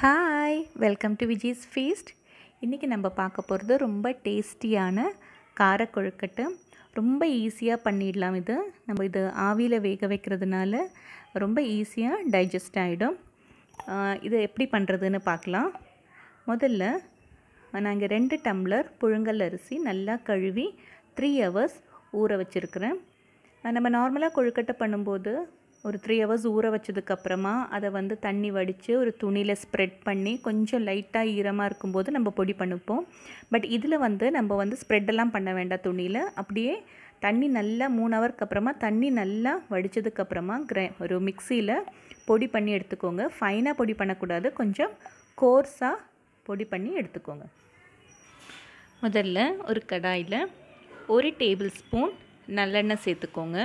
hi welcome to Vijay's feast இன்றைக்கி நம்ம பார்க்க போகிறது ரொம்ப டேஸ்டியான கார கொழுக்கட்டை ரொம்ப ஈஸியாக பண்ணிடலாம் இது நம்ம இது ஆவியில் வேக வைக்கிறதுனால ரொம்ப ஈஸியாக டைஜஸ்ட் ஆகிடும் இது எப்படி பண்ணுறதுன்னு பார்க்கலாம் முதல்ல நான் இங்கே ரெண்டு டம்ளர் புழுங்கல் அரிசி நல்லா கழுவி த்ரீ ஹவர்ஸ் ஊற வச்சுருக்கிறேன் நம்ம நார்மலாக கொழுக்கட்டை பண்ணும்போது ஒரு த்ரீ ஹவர்ஸ் ஊற வச்சதுக்கப்புறமா அதை வந்து தண்ணி வடித்து ஒரு துணியில் ஸ்ப்ரெட் பண்ணி கொஞ்சம் லைட்டாக ஈரமாக இருக்கும்போது நம்ம பொடி பண்ணிப்போம் பட் இதில் வந்து நம்ம வந்து ஸ்ப்ரெட்டெல்லாம் பண்ண வேண்டாம் துணியில் அப்படியே தண்ணி நல்லா மூணு ஹவருக்கு அப்புறமா தண்ணி நல்லா வடித்ததுக்கப்புறமா கிரை ஒரு மிக்சியில் பொடி பண்ணி எடுத்துக்கோங்க ஃபைனாக பொடி பண்ணக்கூடாது கொஞ்சம் கோர்ஸாக பொடி பண்ணி எடுத்துக்கோங்க முதல்ல ஒரு கடாயில் ஒரு டேபிள் ஸ்பூன் நல்லெண்ணெய் சேர்த்துக்கோங்க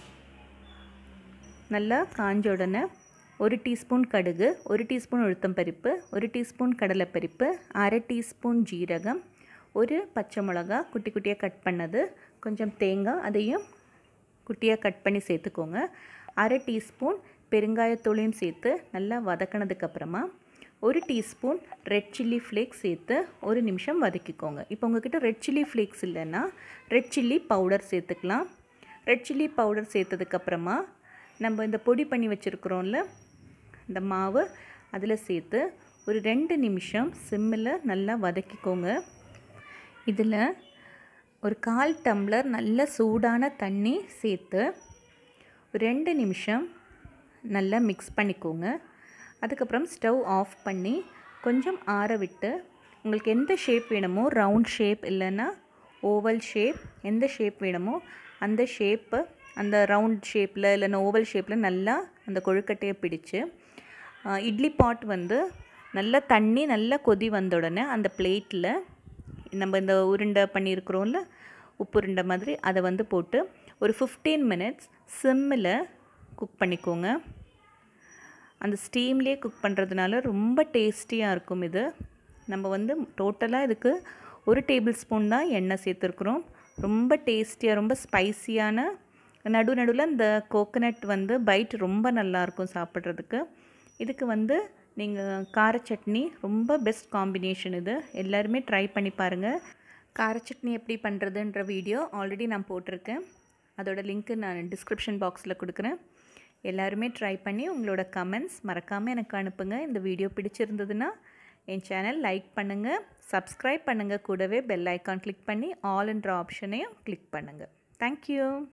நல்லா காஞ்ச உடனே ஒரு டீஸ்பூன் கடுகு ஒரு டீஸ்பூன் உளுத்தம் பருப்பு ஒரு டீஸ்பூன் கடலைப்பருப்பு அரை டீஸ்பூன் ஜீரகம் ஒரு பச்சை மிளகா குட்டி குட்டியாக கட் பண்ணது கொஞ்சம் தேங்காய் அதையும் குட்டியாக கட் பண்ணி சேர்த்துக்கோங்க அரை டீஸ்பூன் பெருங்காயத்தூளையும் சேர்த்து நல்லா வதக்கினதுக்கப்புறமா ஒரு டீஸ்பூன் ரெட் சில்லி ஃப்ளேக்ஸ் சேர்த்து ஒரு நிமிஷம் வதக்கிக்கோங்க இப்போ உங்ககிட்ட ரெட் சில்லி ஃப்ளேக்ஸ் இல்லைன்னா ரெட் சில்லி பவுடர் சேர்த்துக்கலாம் ரெட் சில்லி பவுடர் சேர்த்ததுக்கப்புறமா நம்ம இந்த பொடி பண்ணி வச்சுருக்குறோம்ல இந்த மாவு அதில் சேர்த்து ஒரு ரெண்டு நிமிஷம் சிம்மில் நல்லா வதக்கிக்கோங்க இதில் ஒரு கால் டம்ளர் நல்ல சூடான தண்ணி சேர்த்து ரெண்டு நிமிஷம் நல்லா மிக்ஸ் பண்ணிக்கோங்க அதுக்கப்புறம் ஸ்டவ் ஆஃப் பண்ணி கொஞ்சம் ஆற விட்டு உங்களுக்கு எந்த ஷேப் வேணுமோ ரவுண்ட் ஷேப் இல்லைன்னா ஓவல் ஷேப் எந்த ஷேப் வேணுமோ அந்த ஷேப்பை அந்த ரவுண்ட் ஷேப்பில் இல்லைன்னா ஓவல் ஷேப்பில் நல்லா அந்த கொழுக்கட்டையை பிடிச்சு இட்லி பாட் வந்து நல்லா தண்ணி நல்லா கொதி வந்த உடனே அந்த பிளேட்டில் நம்ம இந்த உருண்டை பண்ணியிருக்கிறோம்ல உப்பு உருண்டை மாதிரி அதை வந்து போட்டு ஒரு ஃபிஃப்டீன் மினிட்ஸ் சிம்மில் குக் பண்ணிக்கோங்க அந்த ஸ்டீம்லேயே குக் பண்ணுறதுனால ரொம்ப டேஸ்டியாக இருக்கும் இது நம்ம வந்து டோட்டலாக இதுக்கு ஒரு டேபிள் ஸ்பூன் தான் எண்ணெய் சேர்த்துருக்குறோம் ரொம்ப டேஸ்டியாக ரொம்ப ஸ்பைசியான நடு நடுவில் இந்த கோகனட் வந்து பைட் ரொம்ப நல்லாயிருக்கும் சாப்பிட்றதுக்கு இதுக்கு வந்து நீங்கள் கார சட்னி ரொம்ப பெஸ்ட் காம்பினேஷன் இது எல்லாருமே ட்ரை பண்ணி பாருங்கள் கார சட்னி எப்படி பண்ணுறதுன்ற வீடியோ ஆல்ரெடி நான் போட்டிருக்கேன் அதோட லிங்க்கு நான் டிஸ்கிரிப்ஷன் பாக்ஸில் கொடுக்குறேன் எல்லாருமே ட்ரை பண்ணி உங்களோட கமெண்ட்ஸ் மறக்காமல் எனக்கு அனுப்புங்க இந்த வீடியோ பிடிச்சிருந்ததுன்னா என் சேனல் லைக் பண்ணுங்கள் சப்ஸ்கிரைப் பண்ணுங்கள் கூடவே பெல் ஐக்கான் கிளிக் பண்ணி ஆல் என்ற ஆப்ஷனையும் கிளிக் பண்ணுங்கள் தேங்க்யூ